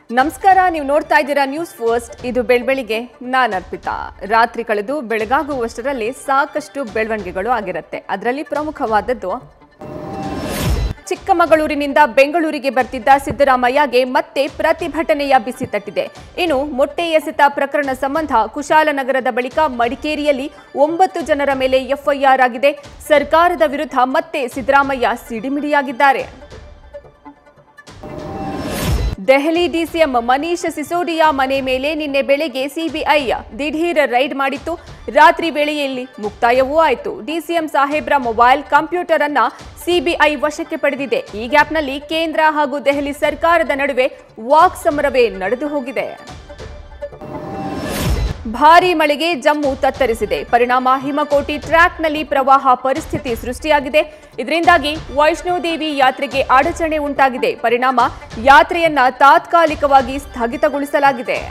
ನಮಸ್ಕಾರ ನೀವು ನೋಡ್ತಾ ಇದ್ದೀರಾ ನ್ಯೂಸ್ ಫಸ್ಟ್ ಇದು ಬೆಳ್ಬೆಳಿಗ್ಗೆ ನಾನು ಅರ್ಪಿತಾ ರಾತ್ರಿ ಕಳೆದು ಬೆಳಗಾಗುವಷ್ಟರಲ್ಲಿ ಸಾಕಷ್ಟು ಬೆಳವಣಿಗೆಗಳು ಆಗಿರುತ್ತೆ ಅದರಲ್ಲಿ ಪ್ರಮುಖವಾದದ್ದು ಚಿಕ್ಕಮಗಳೂರಿನಿಂದ ಬೆಂಗಳೂರಿಗೆ ಬರ್ತಿದ್ದ ಸಿದ್ದರಾಮಯ್ಯಗೆ ಮತ್ತೆ ಪ್ರತಿಭಟನೆಯ ಬಿಸಿ ತಟ್ಟಿದೆ ಇನ್ನು ಮೊಟ್ಟೆ ಎಸೆತ ಪ್ರಕರಣ ಸಂಬಂಧ ಕುಶಾಲನಗರದ ಬಳಿಕ ಮಡಿಕೇರಿಯಲ್ಲಿ ಒಂಬತ್ತು ಜನರ ಮೇಲೆ ಎಫ್ಐಆರ್ ಆಗಿದೆ ಸರ್ಕಾರದ ವಿರುದ್ಧ ಮತ್ತೆ ಸಿದ್ದರಾಮಯ್ಯ ಸಿಡಿಮಿಡಿಯಾಗಿದ್ದಾರೆ ದೆಹಲಿ ಡಿಸಿಎಂ ಮನೀಶ್ ಸಿಸೋಡಿಯಾ ಮನೆ ಮೇಲೆ ನಿನ್ನೆ ಬೆಳಗ್ಗೆ ಸಿಬಿಐ ದಿಢೀರ್ ರೈಡ್ ಮಾಡಿತ್ತು ರಾತ್ರಿ ವೇಳೆಯಲ್ಲಿ ಮುಕ್ತಾಯವೂ ಆಯಿತು ಡಿಸಿಎಂ ಸಾಹೇಬ್ರ ಮೊಬೈಲ್ ಕಂಪ್ಯೂಟರ್ ಅನ್ನ ಸಿಬಿಐ ವಶಕ್ಕೆ ಪಡೆದಿದೆ ಈ ಗ್ಯಾಪ್ನಲ್ಲಿ ಕೇಂದ್ರ ಹಾಗೂ ದೆಹಲಿ ಸರ್ಕಾರದ ನಡುವೆ ವಾಕ್ ಸಮರವೇ ನಡೆದು ಹೋಗಿದೆ ಭಾರೀ ಮಳೆಗೆ ಜಮ್ಮು ತತ್ತರಿಸಿದೆ ಪರಿಣಾಮ ಹಿಮಕೋಟಿ ಟ್ರ್ಯಾಕ್ನಲ್ಲಿ ಪ್ರವಾಹ ಪರಿಸ್ಥಿತಿ ಸೃಷ್ಟಿಯಾಗಿದೆ ಇದರಿಂದಾಗಿ ವೈಷ್ಣೋದೇವಿ ಯಾತ್ರೆಗೆ ಅಡಚಣೆ ಉಂಟಾಗಿದೆ ಪರಿಣಾಮ ಯಾತ್ರೆಯನ್ನ ತಾತ್ಕಾಲಿಕವಾಗಿ ಸ್ಥಗಿತಗೊಳಿಸಲಾಗಿದೆ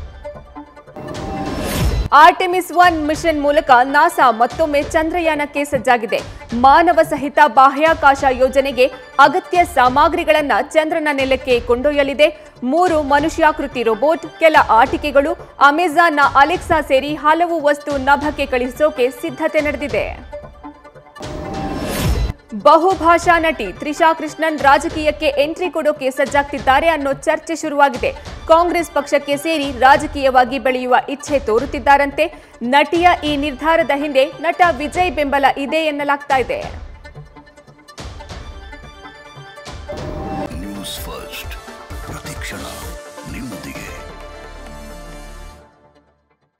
ಆರ್ಟೆಮಿಸ್ ಒನ್ ಮಿಷನ್ ಮೂಲಕ ನಾಸಾ ಮತ್ತೊಮ್ಮೆ ಚಂದ್ರಯಾನಕ್ಕೆ ಸಜ್ಜಾಗಿದೆ ಮಾನವ ಸಹಿತ ಬಾಹ್ಯಾಕಾಶ ಯೋಜನೆಗೆ ಅಗತ್ಯ ಸಾಮಗ್ರಿಗಳನ್ನ ಚಂದ್ರನ ನೆಲಕ್ಕೆ ಕೊಂಡೊಯ್ಯಲಿದೆ ಮೂರು ಮನುಷ್ಯಾಕೃತಿ ರೋಬೋಟ್ ಕೆಲ ಆಟಿಕೆಗಳು ಅಮೆಜಾನ್ನ ಅಲೆಕ್ಸಾ ಸೇರಿ ಹಲವು ವಸ್ತು ನಭಕ್ಕೆ ಕಳುಹಿಸೋಕೆ ಸಿದ್ಧತೆ ನಡೆದಿದೆ ಬಹುಭಾಷಾ ನಟಿ ತ್ರಿಷಾ ಕೃಷ್ಣನ್ ರಾಜಕೀಯಕ್ಕೆ ಎಂಟ್ರಿ ಕೊಡೋಕೆ ಸಜ್ಜಾಗ್ತಿದ್ದಾರೆ ಅನ್ನೋ ಚರ್ಚೆ ಶುರುವಾಗಿದೆ ಕಾಂಗ್ರೆಸ್ ಪಕ್ಷಕ್ಕೆ ಸೇರಿ ರಾಜಕೀಯವಾಗಿ ಬೆಳೆಯುವ ಇಚ್ಛೆ ತೋರುತ್ತಿದ್ದಾರಂತೆ ನಟಿಯ ಈ ನಿರ್ಧಾರದ ಹಿಂದೆ ನಟ ವಿಜಯ್ ಬೆಂಬಲ ಇದೆ ಎನ್ನಲಾಗ್ತಾ ಇದೆ